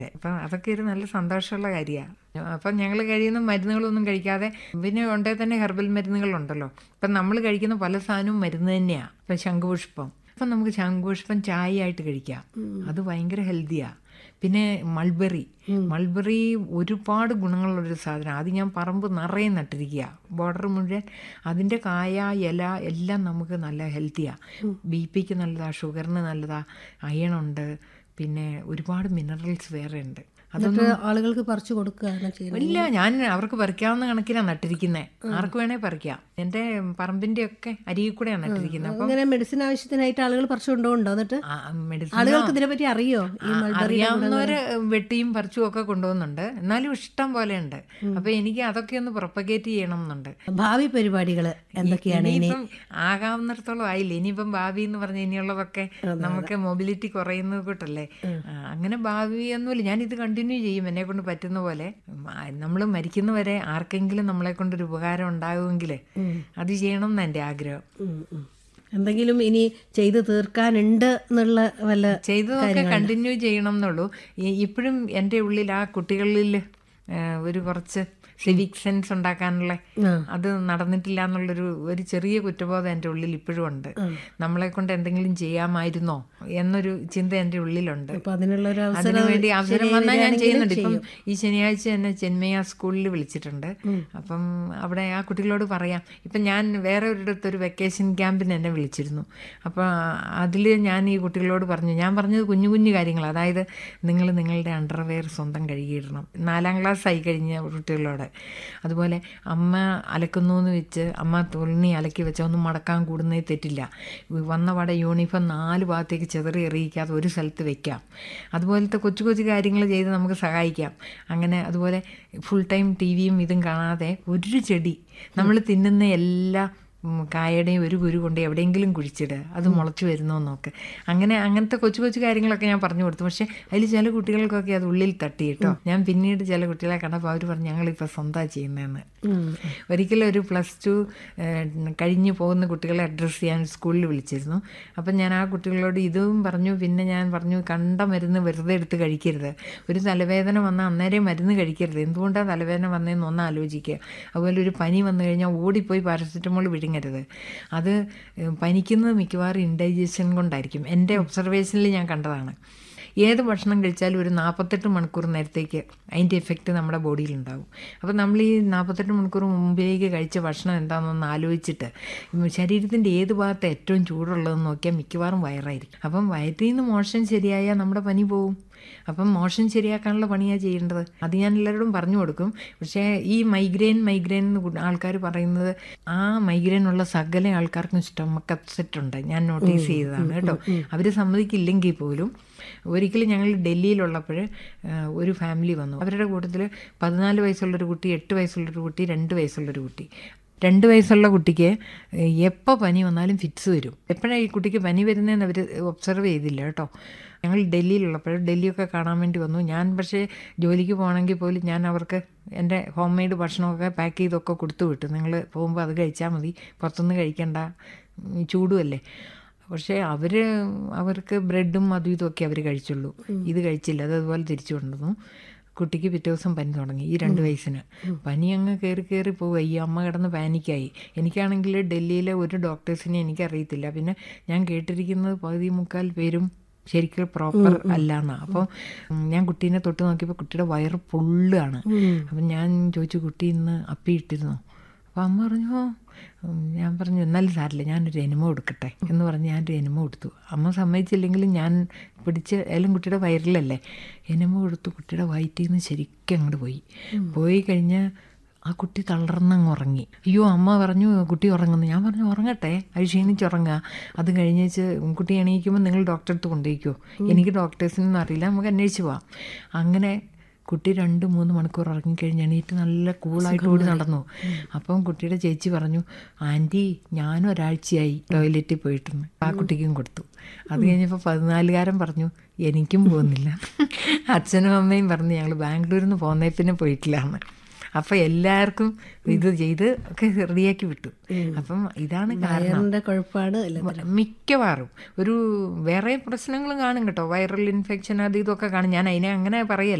അപ്പം അതൊക്കെ ഒരു നല്ല സന്തോഷമുള്ള കാര്യമാണ് അപ്പം ഞങ്ങൾ കഴിയുന്ന മരുന്നുകളൊന്നും കഴിക്കാതെ പിന്നെ ഉണ്ടേ തന്നെ ഹെർബൽ മരുന്നുകളുണ്ടല്ലോ ഇപ്പം നമ്മൾ കഴിക്കുന്ന പല സാധനവും മരുന്ന് തന്നെയാണ് ഇപ്പം ശംഖുപുഷ്പം അപ്പം നമുക്ക് ശംഖുപുഷ്പം ചായ ആയിട്ട് കഴിക്കാം അത് ഭയങ്കര ഹെൽത്തിയാണ് പിന്നെ മൾബറി മൾബറി ഒരുപാട് ഗുണങ്ങളുള്ളൊരു സാധനം അത് ഞാൻ പറമ്പ് നിറയെ നട്ടിരിക്കുക ബോർഡർ മുഴുവൻ അതിൻ്റെ കായ ഇല എല്ലാം നമുക്ക് നല്ല ഹെൽത്തിയാണ് ബി പിക്ക് നല്ലതാണ് ഷുഗറിന് നല്ലതാണ് അയണുണ്ട് പിന്നെ ഒരുപാട് മിനറൽസ് വേറെ ഉണ്ട് എന്നിട്ട് ആളുകൾക്ക് പറിച്ചു കൊടുക്കുകയാണ് ചെയ്യുന്നത് ഇല്ല ഞാൻ അവർക്ക് പറിക്കാവുന്ന കണക്കിനാണ് നട്ടിരിക്കുന്നത് ആർക്ക് വേണേ പറിക്കാം എൻ്റെ പറമ്പിൻ്റെ ഒക്കെ അരികിൽ കൂടെയാണ് നട്ടിരിക്കുന്നത് അപ്പം അങ്ങനെ മെഡിസിൻ ആവശ്യത്തിനായിട്ട് ആളുകൾ പറിച്ചു കൊണ്ടുപോകുന്നുണ്ടോ എന്നിട്ട് മെഡിസിൻ ആളുകൾക്ക് ഇതിനെപ്പറ്റി അറിയോ ഈ മൾബറി അറിയാവുന്നവര് വെട്ടിയും പറിച്ചും ഒക്കെ കൊണ്ടുപോകുന്നുണ്ട് എന്നാലും ഇഷ്ടം പോലെ ഉണ്ട് അപ്പൊ എനിക്ക് അതൊക്കെ ഒന്ന് പ്രൊപ്പഗേറ്റ് ചെയ്യണം എന്നുണ്ട് ഭാവി പരിപാടികൾ എന്തൊക്കെയാണ് ഇനി ഇനിയിപ്പം ആകാവുന്നിടത്തോളം ആയില്ല ഇനിയിപ്പം ഭാവി എന്ന് പറഞ്ഞ ഇനിയുള്ളതൊക്കെ നമുക്ക് മൊബിലിറ്റി കുറയുന്നത് കൂട്ടല്ലേ ആ, അങ്ങനെ ഭാവി ഒന്നുമില്ല ഞാൻ ഇത് കണ്ടിന്യൂ ചെയ്യും എന്നെ കൊണ്ട് പറ്റുന്ന പോലെ നമ്മൾ മരിക്കുന്നവരെ ആർക്കെങ്കിലും നമ്മളെ കൊണ്ടൊരു ഉപകാരം ഉണ്ടാകുമെങ്കിൽ അത് ചെയ്യണം എന്ന് എൻ്റെ ആഗ്രഹം ഉം, ഉം. എന്തെങ്കിലും ഇനി ചെയ്തു തീർക്കാനുണ്ട് എന്നുള്ള വല്ല ചെയ്തതൊക്കെ കണ്ടിന്യൂ ചെയ്യണം എന്നുള്ളൂ ഈ- ഇപ്പോഴും എൻ്റെ ഉള്ളിൽ ആ കുട്ടികളിൽ ആ, ഒരു കുറച്ച് സിവിക് സെൻസ് ഉണ്ടാക്കാനുള്ള ആ. അത് നടന്നിട്ടില്ല എന്നുള്ളൊരു ഒരു ചെറിയ കുറ്റബോധം എൻ്റെ ഉള്ളിൽ ഇപ്പോഴും ഉണ്ട് നമ്മളെ കൊണ്ട് എന്തെങ്കിലും ചെയ്യാമായിരുന്നോ എന്നൊരു ചിന്ത എൻ്റെ ഉള്ളിലുണ്ട് അപ്പൊ അതിനുള്ള ഒരു അവസരം അതിനു വേണ്ടി അവസരം ശരിയായി വന്നാൽ ഞാൻ വരികയാണെങ്കിൽ ചെയ്യുന്നുണ്ട് ഇപ്പം ചെയ്യും. ഈ ശനിയാഴ്ച എന്നെ ചെന്മയ സ്കൂളിൽ വിളിച്ചിട്ടുണ്ട് അപ്പം അവിടെ ആ കുട്ടികളോട് പറയാം ഇപ്പം ഞാൻ വേറെ ഒരിടത്ത് ഒരു വെക്കേഷൻ ക്യാമ്പിന് എന്നെ വിളിച്ചിരുന്നു അപ്പോൾ അതിൽ ഞാൻ ഈ കുട്ടികളോട് പറഞ്ഞു ഞാൻ പറഞ്ഞത് കുഞ്ഞു കുഞ്ഞു കാര്യങ്ങൾ അതായത് നിങ്ങൾ നിങ്ങളുടെ അണ്ടർവെയർ സ്വന്തം കഴുകിയിടണം നാലാം ക്ലാസ് ആയി കഴിഞ്ഞ കുട്ടികളോട് അതുപോലെ അമ്മ അലക്കുന്നു എന്ന് വെച്ച് അമ്മ തുണി അലക്കി വെച്ചാൽ ഒന്നും മടക്കാൻ കൂടുന്നേ തെറ്റില്ല വന്ന പാടെ യൂണിഫോം നാല് ഭാഗത്തേക്ക് ചെതറി എറിയിക്കാതെ ഒരു സ്ഥലത്ത് വെക്കാം അതുപോലത്തെ കൊച്ചു കൊച്ചു കാര്യങ്ങൾ ചെയ്ത് നമുക്ക് സഹായിക്കാം അങ്ങനെ അതുപോലെ ഫുൾ ടൈം ടി വിയും ഇതും കാണാതെ ഒരു ചെടി നമ്മൾ തിന്നുന്ന എല്ലാ ഉം, കായയുടെയും ഒരു കുരു കൊണ്ട് എവിടെയെങ്കിലും കുഴിച്ചിടുക അത് മുളച്ചു വരുന്നോ നോക്ക് അങ്ങനെ അങ്ങനത്തെ കൊച്ചു കൊച്ചു കാര്യങ്ങളൊക്കെ ഞാൻ പറഞ്ഞു കൊടുത്തു പക്ഷേ അതിൽ ചില കുട്ടികൾക്കൊക്കെ അത് ഉള്ളിൽ തട്ടി കേട്ടോ ഞാൻ പിന്നീട് ചില കുട്ടികളെ കണ്ടപ്പോൾ അവർ പറഞ്ഞു ഞങ്ങളിപ്പോൾ സ്വന്തമാണ് ചെയ്യുന്നതെന്ന് ഉം. ഒരിക്കലും ഒരു പ്ലസ് ടു കഴിഞ്ഞ് പോകുന്ന കുട്ടികളെ അഡ്രസ്സ് ചെയ്യാൻ സ്കൂളിൽ വിളിച്ചിരുന്നു അപ്പം ഞാൻ ആ കുട്ടികളോട് ഇതും പറഞ്ഞു പിന്നെ ഞാൻ പറഞ്ഞു കണ്ട മരുന്ന് വെറുതെ എടുത്ത് കഴിക്കരുത് ഒരു തലവേദന വന്നാൽ അന്നേരം മരുന്ന് കഴിക്കരുത് എന്തുകൊണ്ടാണ് തലവേദന വന്നതെന്ന് ഒന്ന് ആലോചിക്കുക അതുപോലെ ഒരു പനി വന്നു കഴിഞ്ഞാൽ ഓടിപ്പോയി പാരസെറ്റമോൾ വിഴുങ്ങരുത് അത് ഏഹ്, പനിക്കുന്നത് മിക്കവാറും ഇൻഡൈജഷൻ കൊണ്ടായിരിക്കും എൻ്റെ ഒബ്സർവേഷനിൽ ഞാൻ കണ്ടതാണ് ഏത് ഭക്ഷണം കഴിച്ചാലും ഒരു നാൽപ്പത്തെട്ട് മണിക്കൂർ നേരത്തേക്ക് അതിൻ്റെ എഫക്റ്റ് നമ്മുടെ ബോഡിയിലുണ്ടാവും അപ്പോൾ നമ്മൾ ഈ നാൽപ്പത്തെട്ട് മണിക്കൂർ മുമ്പിലേക്ക് കഴിച്ച ഭക്ഷണം എന്താണെന്നൊന്ന് ആലോചിച്ചിട്ട് ഉം ശരീരത്തിൻ്റെ ഏത് ഭാഗത്ത് ഏറ്റവും ചൂടുള്ളതെന്ന് നോക്കിയാൽ മിക്കവാറും വയറായിരിക്കും അപ്പം വയറ്റിൽ നിന്ന് മോഷൻ ശരിയായാൽ നമ്മുടെ പനി പോവും അപ്പം മോഷൻ ശരിയാക്കാനുള്ള പണിയാണ് ചെയ്യേണ്ടത് അത് ഞാൻ എല്ലാവരോടും പറഞ്ഞു കൊടുക്കും പക്ഷേ ഈ മൈഗ്രെയിൻ മൈഗ്രെയിൻ എന്ന് ആൾക്കാർ പറയുന്നത് ആ മൈഗ്രെയിൻ ഉള്ള സകല ആൾക്കാർക്കും സ്റ്റൊമക്ക് അപ്സെറ്റ് ഉണ്ട് ഞാൻ നോട്ടീസ് ചെയ്തതാണ് കേട്ടോ അവർ സമ്മതിക്കില്ലെങ്കിൽ പോലും ഒരിക്കലും ഞങ്ങൾ ഡൽഹിയിലുള്ളപ്പോൾ ഒരു ഫാമിലി വന്നു അവരുടെ കൂട്ടത്തിൽ പതിനാല് വയസ്സുള്ളൊരു കുട്ടി എട്ട് വയസ്സുള്ളൊരു കുട്ടി രണ്ട് വയസ്സുള്ളൊരു കുട്ടി രണ്ട് വയസ്സുള്ള കുട്ടിക്ക് എപ്പോൾ പനി വന്നാലും ഫിറ്റ്സ് വരും എപ്പോഴാണ് ഈ കുട്ടിക്ക് പനി വരുന്നതെന്ന് അവർ ഒബ്സർവ് ചെയ്തില്ല കേട്ടോ ഞങ്ങൾ ഡൽഹിയിലുള്ളപ്പോൾ ഡൽഹിയൊക്കെ കാണാൻ വേണ്ടി വന്നു ഞാൻ പക്ഷേ ജോലിക്ക് പോകണമെങ്കിൽ പോലും ഞാൻ അവർക്ക് എൻ്റെ ഹോം മെയ്ഡ് ഭക്ഷണമൊക്കെ പാക്ക് ചെയ്തൊക്കെ കൊടുത്തു വിട്ടു നിങ്ങൾ പോകുമ്പോൾ അത് കഴിച്ചാൽ മതി പുറത്തുനിന്ന് കഴിക്കണ്ട ഉം, ചൂടുമല്ലേ പക്ഷേ അവർ അവർക്ക് ബ്രെഡും അതും ഇതൊക്കെ അവർ കഴിച്ചുള്ളൂ ഇത് കഴിച്ചില്ല അത് അതുപോലെ തിരിച്ചു കൊണ്ടുവന്നു കുട്ടിക്ക് പിറ്റേ ദിവസം പനി തുടങ്ങി ഈ രണ്ട് വയസ്സിന് പനി അങ്ങ് കയറി കയറി പോവുക ഈ അമ്മ കിടന്ന് പാനിക്കായി എനിക്കാണെങ്കിൽ ഡൽഹിയിലെ ഒരു ഡോക്ടേഴ്സിനെ എനിക്കറിയത്തില്ല പിന്നെ ഞാൻ കേട്ടിരിക്കുന്നത് പകുതി മുക്കാൽ പേരും ശരിക്കും പ്രോപ്പർ അല്ല എന്നാ അപ്പോൾ ഞാൻ കുട്ടീനെ തൊട്ട് നോക്കിയപ്പോൾ കുട്ടിയുടെ വയറ് പൊള്ളുകയാണ് അപ്പം ഞാൻ ചോദിച്ചു കുട്ടി ഇന്ന് അപ്പിയിട്ടിരുന്നോ അപ്പോൾ അമ്മ പറഞ്ഞു ഉം, ഞാൻ പറഞ്ഞു എന്നാലും സാരില്ല ഞാനൊരു എനിമ കൊടുക്കട്ടെ എന്ന് പറഞ്ഞ് ഞാനൊരു എനിമ കൊടുത്തു അമ്മ സമ്മതിച്ചില്ലെങ്കിലും ഞാൻ പിടിച്ച് ഏലും കുട്ടിയുടെ വയറിലല്ലേ എനിമ കൊടുത്തു കുട്ടിയുടെ വയറ്റിൽ നിന്ന് ശരിക്കും അങ്ങോട്ട് പോയി പോയി കഴിഞ്ഞ് ആ കുട്ടി തളർന്നങ്ങ് ഉറങ്ങി അയ്യോ അമ്മ പറഞ്ഞു കുട്ടി ഉറങ്ങുന്നു ഞാൻ പറഞ്ഞു ഉറങ്ങട്ടെ അത് ക്ഷീണിച്ചുറങ്ങുക അത് കഴിഞ്ഞേച്ച് കുട്ടി എണീക്കുമ്പോൾ നിങ്ങൾ ഡോക്ടറെ അടുത്ത് കൊണ്ടുപോയിക്കോ എനിക്ക് ഡോക്ടേഴ്സിനൊന്നും അറിയില്ല നമുക്ക് അന്വേഷിച്ച് പോവാം അങ്ങനെ കുട്ടി രണ്ട് മൂന്ന് മണിക്കൂർ ഉറങ്ങിക്കഴിഞ്ഞ് എണീറ്റ് നല്ല കൂളായിട്ട് ഓടി നടന്നു അപ്പം കുട്ടിയുടെ ചേച്ചി പറഞ്ഞു ആൻറ്റി ഞാനും ഒരാഴ്ചയായി ടോയ്ലറ്റിൽ പോയിട്ടെന്ന് ആ കുട്ടിക്കും കൊടുത്തു അത് കഴിഞ്ഞപ്പോൾ പതിനാലുകാരൻ പറഞ്ഞു എനിക്കും പോകുന്നില്ല അച്ഛനും അമ്മയും പറഞ്ഞു ഞങ്ങൾ ബാംഗ്ലൂരിൽ നിന്ന് പോന്നേ പിന്നെ പോയിട്ടില്ല എന്ന് അപ്പം എല്ലാവർക്കും ഇത് ചെയ്ത് ഒക്കെ റെഡിയാക്കി വിട്ടു അപ്പം ഇതാണ് കാരണം വയറിന്റെ കുഴപ്പമാണ് അല്ല മിക്കവാറും ഒരു വേറെ പ്രശ്നങ്ങളും കാണും കേട്ടോ വൈറൽ ഇൻഫെക്ഷൻ അത് ഇതൊക്കെ കാണും ഞാൻ അതിനെ അങ്ങനെ പറയല്ല